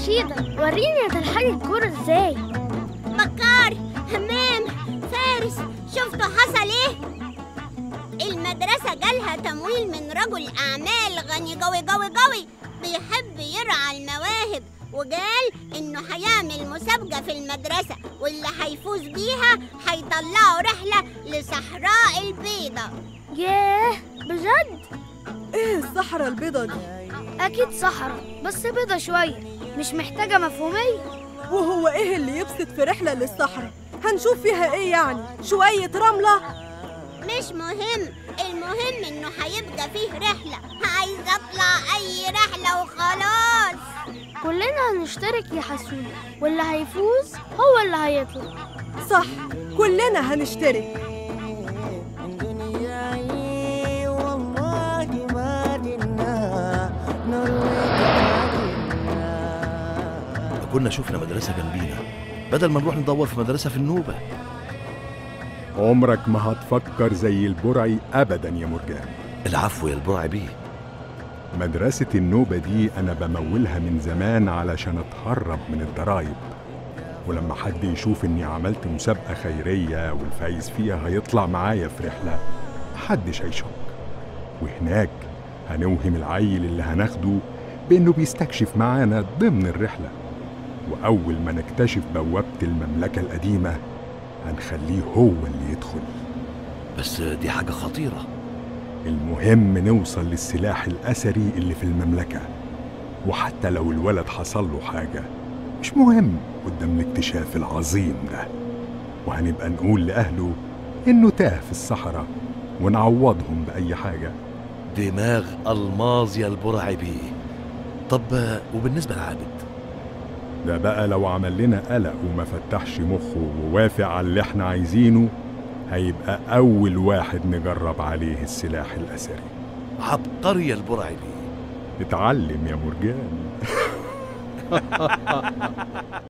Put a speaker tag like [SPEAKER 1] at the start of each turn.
[SPEAKER 1] رشيدة وريني هتلحقي الكورة ازاي
[SPEAKER 2] بكار همام فارس شفتوا حصل ايه المدرسة جالها تمويل من رجل أعمال غني قوي قوي قوي بيحب يرعى المواهب وقال إنه هيعمل مسابقة في المدرسة واللي هيفوز بيها هيطلعوا رحلة لصحراء البيضة
[SPEAKER 1] ياه بجد
[SPEAKER 3] ايه الصحراء البيضة دي
[SPEAKER 1] أكيد صحراء بس بيضة شوية مش محتاجة مفهومية
[SPEAKER 3] وهو ايه اللي يبسط في رحلة للصحراء هنشوف فيها ايه يعني شوية رملة
[SPEAKER 2] مش مهم المهم إنه هيبقى فيه رحلة عايز أطلع أي رحلة وخلاص
[SPEAKER 1] كلنا هنشترك يا حسونة واللي هيفوز هو اللي هيطلع
[SPEAKER 3] صح كلنا هنشترك
[SPEAKER 4] دنياي والله ما دنا نرويج ما
[SPEAKER 5] كنا شفنا مدرسة جنبينا بدل ما نروح ندور في مدرسة في النوبة
[SPEAKER 6] عمرك ما هتفكر زي البرعي أبدا يا مرجان
[SPEAKER 5] العفو يا البرع بيه
[SPEAKER 6] مدرسة النوبة دي أنا بمولها من زمان علشان أتهرب من الضرايب ولما حد يشوف إني عملت مسابقة خيرية والفايز فيها هيطلع معايا في رحلة محدش هيشك وهناك هنوهم العيل اللي هناخده بإنه بيستكشف معانا ضمن الرحلة وأول ما نكتشف بوابة المملكة القديمة هنخليه هو اللي يدخل
[SPEAKER 5] بس دي حاجة خطيرة
[SPEAKER 6] المهم نوصل للسلاح الأثري اللي في المملكة وحتى لو الولد حصل له حاجة مش مهم قدام الاكتشاف العظيم ده وهنبقى نقول لأهله إنه تاه في الصحراء ونعوضهم بأي حاجة
[SPEAKER 5] دماغ الماظ يا البرع بيه طب وبالنسبة لعابد
[SPEAKER 6] ده بقى لو عمل لنا قلق وما فتحش مخه ووافق على اللي احنا عايزينه هيبقى أول واحد نجرب عليه السلاح الأثري
[SPEAKER 5] عبقري يا البرع بيه
[SPEAKER 6] اتعلم يا مرجان